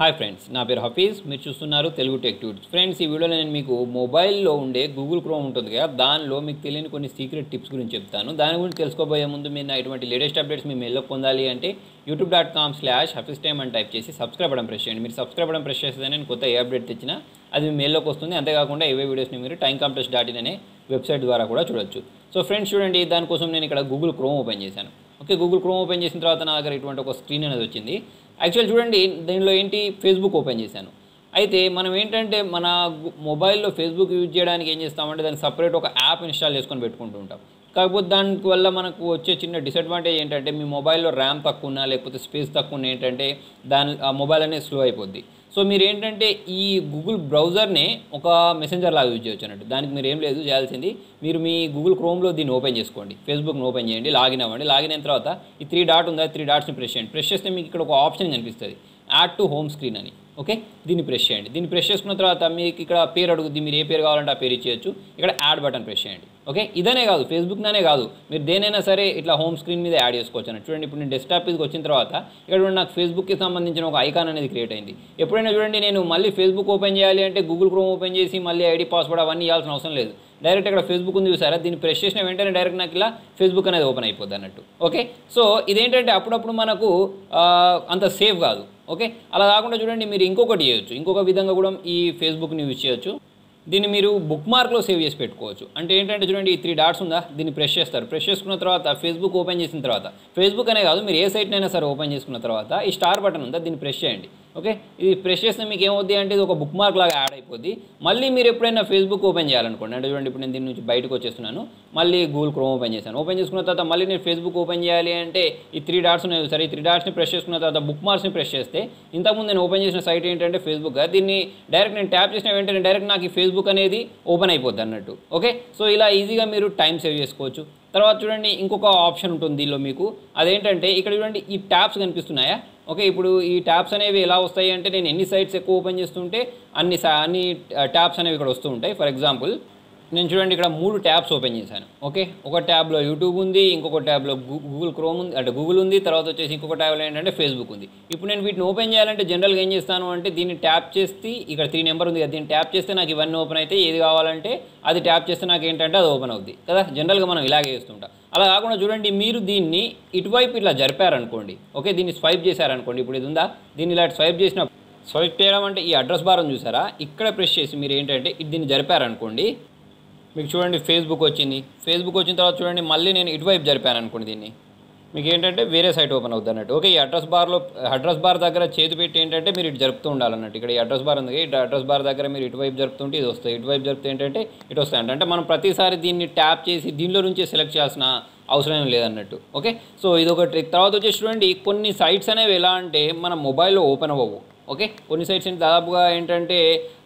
hi friends నా పేరు హఫీజ్ మీరు చూస్తున్నారు తెలుగు టెక్ ట్యూట్స్ ఫ్రెండ్స్ ఈ వీడియోలో నేను మీకు మొబైల్లో ఉండే గూగుల్ క్రోమ్ ఉంటుంది కదా దానిలో మీకు తెలియని కొన్ని సీక్రెట్ టిప్స్ గురించి చెప్తాను దాని గురించి తెలుసుకోబోయే ముందు మీరు నా ఇటువంటి లేటెస్ట్ అప్డేట్స్ మీ మెయిల్లో పొందాలి అంటే YouTube dot com slash Hafeez time అని టైప్ చేసి సబ్స్క్రైబ్ అవ్వడం ప్రెస్ చేయండి మీరు సబ్స్క్రైబ్ అవ్వడం ప్రెస్ చేస్తే నేను కొత్త ఏ అప్డేట్ తెచ్చినా అది మీ మెయిల్లోకి వస్తుంది అంతేకాకుండా ఏవే వీడియోస్ని మీరు టైం కాంప్లెక్స్ డాట్ ఇన్ అనే వెబ్సైట్ ద్వారా కూడా చూడొచ్చు సో ఫ్రెండ్స్ చూడండి దానికోసం నేను ఇక్కడ గూగుల్ క్రోమ్ ఓపెన్ చేశాను ఓకే గూగుల్ క్రోమ్ ఓపెన్ చేసిన తర్వాత నా దగ్గర ఇటువంటి ఒక స్క్రీన్ అనేది వచ్చింది యాక్చువల్ చూడండి దీనిలో ఏంటి ఫేస్బుక్ ఓపెన్ చేశాను అయితే మనం ఏంటంటే మన గు- మొబైల్లో ఫేస్బుక్ యూజ్ చేయడానికి ఏం చేస్తామంటే దానికి సపరేట్ ఒక యాప్ ఇన్స్టాల్ చేసుకొని పెట్టుకుంటూ ఉంటాం కాకపోతే దానికి వల్ల మనకు వచ్చే చిన్న డిసడ్వాంటేజ్ ఏంటంటే మీ మొబైల్లో ర్యామ్ తక్కువ ఉన్నా లేకపోతే స్పేస్ తక్కువ ఉన్నా ఏంటంటే దాని ఆ మొబైల్ అనేది స్లో అయిపోద్ది సో మీరు ఏంటంటే ఈ గూగుల్ బ్రౌజర్ని ఒక మెసెంజర్ లాగా యూజ్ చేయొచ్చు అన్నట్టు దానికి మీరు ఏం లేదు చేయాల్సింది మీరు మీ గూగుల్ క్రోమ్లో దీన్ని ఓపెన్ చేసుకోండి ఫేస్బుక్ని ఓపెన్ చేయండి లాగిన్ అవ్వండి లాగిన్ అయిన తర్వాత ఈ త్రీ డాట్ ఉందా త్రీ డాట్స్ని ప్రెస్ చేయండి ప్రెస్ చేస్తే మీకు ఇక్కడ ఒక ఆప్షన్ కనిపిస్తుంది యాడ్ టు హోమ్ స్క్రీన్ అని ఓకే దీన్ని ప్రెస్ చేయండి దీన్ని ప్రెస్ చేసుకున్న తర్వాత మీకు ఇక్కడ పేరు అడుగుద్ది మీరు ఏ పేరు కావాలంటే ఆ పేరు ఇచ్చేయచ్చు ఇక్కడ యాడ్ బటన్ ప్రెస్ చేయండి ఓకే ఇదనే కాదు ఫేస్బుక్నే కాదు మీరు దేనైనా సరే ఇట్లా హోమ్ స్క్రీన్ మీద యాడ్ చేసుకోవచ్చు అన్నట్టు చూడండి ఇప్పుడు నేను డెస్క్టాప్ మీదకి వచ్చిన తర్వాత ఇక్కడ చూడండి నాకు ఫేస్బుక్కి సంబంధించిన ఒక ఐకాన్ అనేది క్రియేట్ అయింది ఎప్పుడైనా చూడండి నేను మళ్ళీ ఫేస్బుక్ ఓపెన్ చేయాలి అంటే గూగుల్ క్రోమ్ ఓపెన్ చేసి మళ్ళీ ఐడి పాస్వర్డ్ అవన్నీ ఇవ్వాల్సిన అవసరం లేదు డైరెక్ట్ ఇక్కడ ఫేస్బుక్ ఉంది చూసారా దీన్ని ప్రెస్ చేసిన వెంటనే డైరెక్ట్ నాకు ఇలా ఫేస్బుక్ అనేది ఓపెన్ అయిపోద్ది అన్నట్టు ఓకే సో ఇదేంటంటే అప్పుడప్పుడు మనకు ఆ, అంత సేఫ్ కాదు ఓకే అలా కాకుండా చూడండి మీరు ఇంకొకటి చేయొచ్చు ఇంకొక విధంగా కూడా ఈ ఫేస్బుక్ని యూజ్ చేయొచ్చు దీన్ని మీరు బుక్ మార్క్లో సేవ్ చేసి పెట్టుకోవచ్చు అంటే ఏంటంటే చూడండి ఈ త్రీ డాట్స్ ఉందా దీన్ని ప్రెస్ చేస్తారు ప్రెస్ చేసుకున్న తర్వాత ఫేస్బుక్ ఓపెన్ చేసిన తర్వాత ఫేస్బుక్ అనే కాదు మీరు ఏ సైట్నైనా సరే ఓపెన్ చేసుకున్న తర్వాత ఈ స్టార్ బటన్ ఉందా దీన్ని ప్రెస్ చేయండి ఓకే ఇది ప్రెస్ చేస్తే మీకు ఏమవుద్ది అంటే ఇది ఒక బుక్ మార్క్ లాగా యాడ్ అయిపోద్ది మళ్ళీ మీరు ఎప్పుడైనా ఫేస్బుక్ ఓపెన్ చేయాలనుకోండి అంటే చూడండి ఇప్పుడు నేను దీని నుంచి బయటకు వచ్చేస్తున్నాను మళ్ళీ గూగుల్ క్రోమ్ ఓపెన్ చేశాను ఓపెన్ చేసుకున్న తర్వాత మళ్ళీ నేను ఫేస్బుక్ ఓపెన్ చేయాలి అంటే ఈ త్రీ డాట్స్ ఉన్నాయి సరే ఈ త్రీ డాట్స్ని ప్రెస్ చేసుకున్న తర్వాత బుక్ మార్క్స్ని ప్రెస్ చేస్తే ఇంతకుముందు నేను ఓపెన్ చేసిన సైట్ ఏంటంటే ఫేస్బుక్ దీన్ని డైరెక్ట్ నేను ట్యాప్ చేసిన వెంటనే డైరెక్ట్ నాకు ఈ ఫేస్బుక్ అనేది ఓపెన్ అయిపోద్ది అన్నట్టు ఓకే సో ఇలా ఈజీగా మీరు టైం సేవ్ చేసుకోవచ్చు తర్వాత చూడండి ఇంకొక ఆప్షన్ ఉంటుంది దీనిలో మీకు అదేంటంటే ఇక్కడ చూడండి ఈ ట్యాబ్స్ కనిపిస్తున్నాయా ఓకే ఇప్పుడు ఈ ట్యాబ్స్ అనేవి ఎలా వస్తాయి అంటే నేను ఎన్ని సైట్స్ ఎక్కువ ఓపెన్ చేస్తుంటే అన్ని సా- అన్ని ట్యాబ్స్ అనేవి ఇక్కడ వస్తూ ఉంటాయి ఫర్ ఎగ్జాంపుల్ నేను చూడండి ఇక్కడ మూడు ట్యాబ్స్ ఓపెన్ చేశాను ఓకే ఒక ట్యాబ్లో యూట్యూబ్ ఉంది ఇంకొక ట్యాబ్లో గూగుల్ క్రోమ్ ఉంది అంటే గూగుల్ ఉంది తర్వాత వచ్చేసి ఇంకొక ట్యాబ్లో ఏంటంటే ఫేస్బుక్ ఉంది ఇప్పుడు నేను వీటిని ఓపెన్ చేయాలంటే జనరల్గా ఏం చేస్తాను అంటే దీన్ని ట్యాప్ చేసి ఇక్కడ త్రీ నెంబర్ ఉంది కదా దీన్ని ట్యాప్ చేస్తే నాకు ఇవన్నీ ఓపెన్ అయితే ఏది కావాలంటే అది ట్యాప్ చేస్తే నాకు ఏంటంటే అది ఓపెన్ అవుద్ది కదా జనరల్గా మనం ఇలాగే చేస్తుంటాం అలా కాకుండా చూడండి మీరు దీన్ని ఇటువైపు ఇట్లా జరిపారనుకోండి ఓకే దీన్ని స్వైప్ చేశారనుకోండి ఇప్పుడు ఇది ఉందా దీన్ని ఇలా స్వైప్ చేసిన స్వైప్ చేయడం అంటే ఈ అడ్రస్ బార్ ఉంది చూసారా ఇక్కడ ప్రెస్ చేసి మీరు ఏంటంటే ఇది దీన్ని జరిపారనుకోండి మీకు చూడండి ఫేస్బుక్ వచ్చింది ఫేస్బుక్ వచ్చిన తర్వాత చూడండి మళ్ళీ నేను ఇటువైపు జరిపాను అనుకోండి దీన్ని మీకు ఏంటంటే వేరే సైట్ ఓపెన్ అవుతుంది అన్నట్టు ఓకే ఈ అడ్రస్ బార్లో అడ్రస్ బార్ దగ్గర చేతి పెట్టి ఏంటంటే మీరు ఇటు జరుపుతూ ఉండాలన్నట్టు ఇక్కడ ఈ అడ్రస్ బార్ ఉంది ఈ అడ్రస్ బార్ దగ్గర మీరు ఇటువైపు జరుపుతుంటే ఇది వస్తుంది ఇటువైపు జరిపితే ఏంటంటే ఇటు వస్తాయి అంటే మనం ప్రతిసారి దీన్ని ట్యాప్ చేసి దీనిలో నుంచే సెలెక్ట్ చేయాల్సిన అవసరం ఏం లేదన్నట్టు ఓకే సో ఇది ఒక ట్రిక్ తర్వాత వచ్చేసి చూడండి కొన్ని సైట్స్ అనేవి ఎలా అంటే మన మొబైల్లో ఓపెన్ అవ్వవు ఓకే కొన్ని సైట్స్ ఏంటి దాదాపుగా ఏంటంటే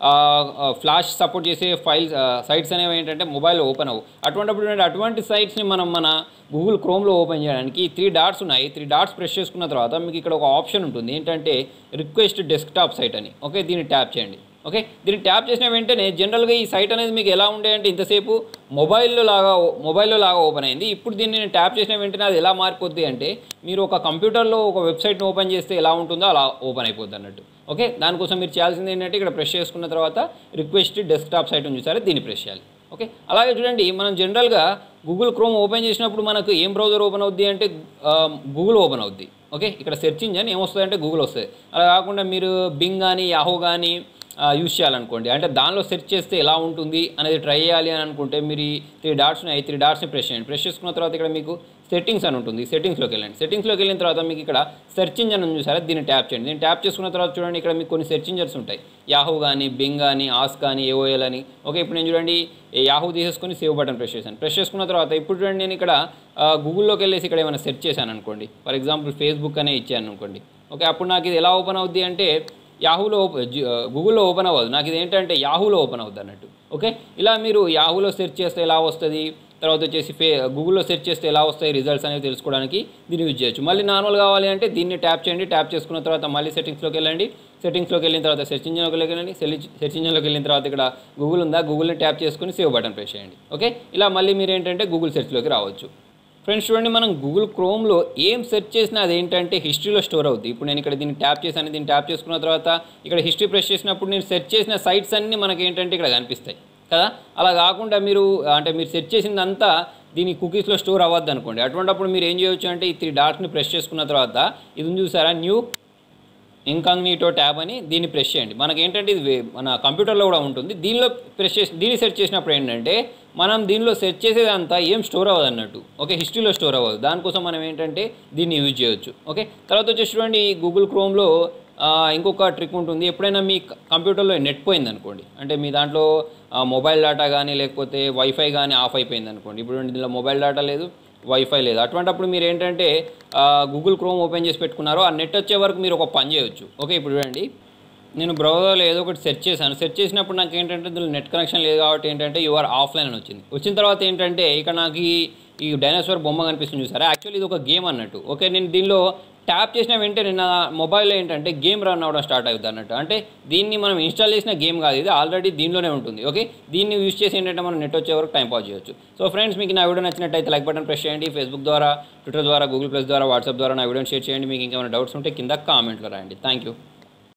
ఫ్లాష్ సపోర్ట్ చేసే ఫైల్స్ సైట్స్ అనేవి ఏంటంటే మొబైల్ ఓపెన్ అవ్వు అటువంటిప్పుడు ఏంటంటే అటువంటి సైట్స్ని మనం మన గూగుల్ క్రోమ్లో ఓపెన్ చేయడానికి త్రీ డాట్స్ ఉన్నాయి త్రీ డాట్స్ ప్రెస్ చేసుకున్న తర్వాత మీకు ఇక్కడ ఒక ఆప్షన్ ఉంటుంది ఏంటంటే రిక్వెస్ట్ డెస్క్టాప్ సైట్ అని ఓకే దీన్ని ట్యాప్ చేయండి ఓకే దీన్ని ట్యాప్ చేసిన వెంటనే జనరల్గా ఈ సైట్ అనేది మీకు ఎలా ఉండే అంటే ఇంతసేపు మొబైల్లో లాగా మొబైల్లో లాగా ఓపెన్ అయింది ఇప్పుడు దీన్ని నేను ట్యాప్ చేసిన వెంటనే అది ఎలా మారిపోద్ది అంటే మీరు ఒక కంప్యూటర్లో ఒక వెబ్సైట్ని ఓపెన్ చేస్తే ఎలా ఉంటుందో అలా ఓపెన్ అయిపోద్ది అన్నట్టు ఓకే దానికోసం మీరు చేయాల్సింది ఏంటంటే ఇక్కడ ప్రెస్ చేసుకున్న తర్వాత రిక్వెస్ట్ డెస్క్టాప్ సైట్ ఉంది చూసారా దీన్ని ప్రెస్ చేయాలి ఓకే అలాగే చూడండి మనం జనరల్గా గూగుల్ క్రోమ్ ఓపెన్ చేసినప్పుడు మనకు ఏం బ్రౌజర్ ఓపెన్ అవుద్ది అంటే గూగుల్ ఓపెన్ అవుద్ది ఓకే ఇక్కడ సెర్చ్ ఇంజన్ ఏమొస్తుంది అంటే గూగుల్ వస్తుంది అలా కాకుండా మీరు బింగ్ కానీ యాహో కానీ యూస్ చేయాలనుకోండి అంటే దానిలో సెర్చ్ చేస్తే ఎలా ఉంటుంది అనేది ట్రై చేయాలి అని అనుకుంటే మీరు ఈ త్రీ డాట్స్ ఉన్నాయి త్రీ డాట్స్ని ప్రెస్ చేయండి ప్రెస్ చేసుకున్న తర్వాత ఇక్కడ మీకు సెట్టింగ్స్ అని ఉంటుంది సెట్టింగ్స్లోకి వెళ్ళండి సెట్టింగ్స్లోకి వెళ్ళిన తర్వాత మీకు ఇక్కడ సెర్చ్ ఇంజన్ ఉంది చూసారా దీన్ని ట్యాప్ చేయండి దీన్ని ట్యాప్ చేసుకున్న తర్వాత చూడండి ఇక్కడ మీకు కొన్ని సెర్చ్ ఇంజన్స్ ఉంటాయి యాహూ కానీ బింగ్ కానీ ఆస్ కానీ ఏఓఎల్ అని ఓకే ఇప్పుడు నేను చూడండి యాహూ తీసేసుకొని సేవ్ బటన్ ప్రెస్ చేశాను ప్రెస్ చేసుకున్న తర్వాత ఇప్పుడు చూడండి నేను ఇక్కడ గూగుల్లోకి వెళ్ళేసి ఇక్కడ ఏమైనా సెర్చ్ చేశాను అనుకోండి ఫర్ ఎగ్జాంపుల్ ఫేస్బుక్ అనే ఇచ్చాను అనుకోండి ఓకే అప్పుడు నాకు ఇది ఎలా ఓపెన్ అవుద్ది అంటే యాహూలో ఓపె జి- గూగుల్లో ఓపెన్ అవ్వదు నాకు ఇది ఏంటంటే యాహూలో ఓపెన్ అవుద్ది అన్నట్టు ఓకే ఇలా మీరు యాహూలో సెర్చ్ చేస్తే ఎలా వస్తుంది తర్వాత వచ్చేసి ఫే గూగుల్లో సెర్చ్ చేస్తే ఎలా వస్తాయి రిజల్ట్స్ అనేవి తెలుసుకోవడానికి దీన్ని యూజ్ చేయొచ్చు మళ్ళీ నార్మల్ కావాలి అంటే దీన్ని ట్యాప్ చేయండి ట్యాప్ చేసుకున్న తర్వాత మళ్ళీ సెట్టింగ్స్లోకి వెళ్ళండి సెట్టింగ్స్లోకి వెళ్ళిన తర్వాత సెర్చ్ ఇంజిన్లోకి వెళ్ళండి సెర్చ్ ఇంజిన్లోకి వెళ్ళిన తర్వాత ఇక్కడ గూగుల్ ఉందా గూగుల్ని ట్యాప్ చేసుకుని సేవ్ బటన్ ప్రెస్ చేయండి ఓకే ఇలా మళ్ళీ మీరు ఏంటంటే గూగుల్ సెర్చ్లోకి రావచ్చు ఫ్రెండ్స్ చూడండి మనం గూగుల్ క్రోమ్లో ఏం సెర్చ్ చేసినా అదేంటంటే హిస్టరీలో స్టోర్ అవుతుంది ఇప్పుడు నేను ఇక్కడ దీన్ని ట్యాప్ చేశాను దీన్ని ట్యాప్ చేసుకున్న తర్వాత ఇక్కడ హిస్టరీ ప్రెస్ చేసినప్పుడు నేను సెర్చ్ చేసిన సైట్స్ అన్నీ మనకి ఏంటంటే ఇక్కడ కనిపిస్తాయి కదా అలా కాకుండా మీరు అంటే మీరు సెర్చ్ చేసిందంతా దీని కుకీస్లో స్టోర్ అవ్వద్దు అనుకోండి అటువంటిప్పుడు మీరు ఏం చేయొచ్చు అంటే ఈ త్రీ డాట్స్ని ప్రెస్ చేసుకున్న తర్వాత ఇది ఉంది చూసారా న్యూ ఇంకాగ్నీటో ట్యాబ్ అని దీన్ని ప్రెస్ చేయండి మనకి ఏంటంటే ఇది వే- మన కంప్యూటర్లో కూడా ఉంటుంది దీనిలో ప్రెస్ చేసి దీన్ని సెర్చ్ చేసినప్పుడు ఏంటంటే మనం దీనిలో సెర్చ్ చేసేదంతా ఏం స్టోర్ అవ్వదు అన్నట్టు ఓకే హిస్టరీలో స్టోర్ అవ్వదు దానికోసం మనం ఏంటంటే దీన్ని యూజ్ చేయొచ్చు ఓకే తర్వాత వచ్చేసి చూడండి ఈ గూగుల్ క్రోమ్లో ఆ, ఇంకొక ట్రిక్ ఉంటుంది ఎప్పుడైనా మీ క- కంప్యూటర్లో నెట్ పోయింది అనుకోండి అంటే మీ దాంట్లో ఆ, మొబైల్ డేటా కానీ లేకపోతే వైఫై కానీ ఆఫ్ అయిపోయింది అనుకోండి ఇప్పుడు దీనిలో మొబైల్ డేటా లేదు వైఫై లేదు అటువంటప్పుడు మీరు ఏంటంటే ఆ, గూగుల్ క్రోమ్ ఓపెన్ చేసి పెట్టుకున్నారో ఆ నెట్ వచ్చే వరకు మీరు ఒక పని చేయొచ్చు ఓకే ఇప్పుడు చూడండి నేను బ్రౌజర్లో ఏదో ఒకటి సెర్చ్ చేశాను సెర్చ్ చేసినప్పుడు నాకు ఏంటంటే ఇందులో నెట్ కనెక్షన్ లేదు కాబట్టి ఏంటంటే యువర్ ఆఫ్లైన్ అని వచ్చింది వచ్చిన తర్వాత ఏంటంటే ఇక్కడ నాకు ఈ ఈ డైనోసార్ బొమ్మ కనిపిస్తుంది చూసారా యాక్చువల్లీ ఇది ఒక గేమ్ అన్నట్టు ఓకే నేను దీనిలో ట్యాప్ చేసిన వెంటనే నా మొబైల్లో ఏంటంటే గేమ్ రన్ అవ్వడం స్టార్ట్ అవుతుంది అన్నట్టు అంటే దీన్ని మనం ఇన్స్టాల్ చేసిన గేమ్ కాదు ఇది ఆల్రెడీ దీనిలోనే ఉంటుంది ఓకే దీన్ని యూస్ చేసి ఏంటంటే మనం నెట్ వచ్చే వరకు టైం పాస్ చేయొచ్చు సో ఫ్రెండ్స్ మీకు నా వీడియో నచ్చినట్టయితే లైక్ బటన్ ప్రెస్ చేయండి ఫేస్బుక్ ద్వారా ట్విట్టర్ ద్వారా గూగుల్ ప్లస్ ద్వారా వాట్సాప్ ద్వారా నా వీడియోని షేర్ చేయండి మీకు ఇంకేమైనా డౌట్స్ ఉంటే కింద కామెంట్లో రాయండి థ్యాంక్ యూ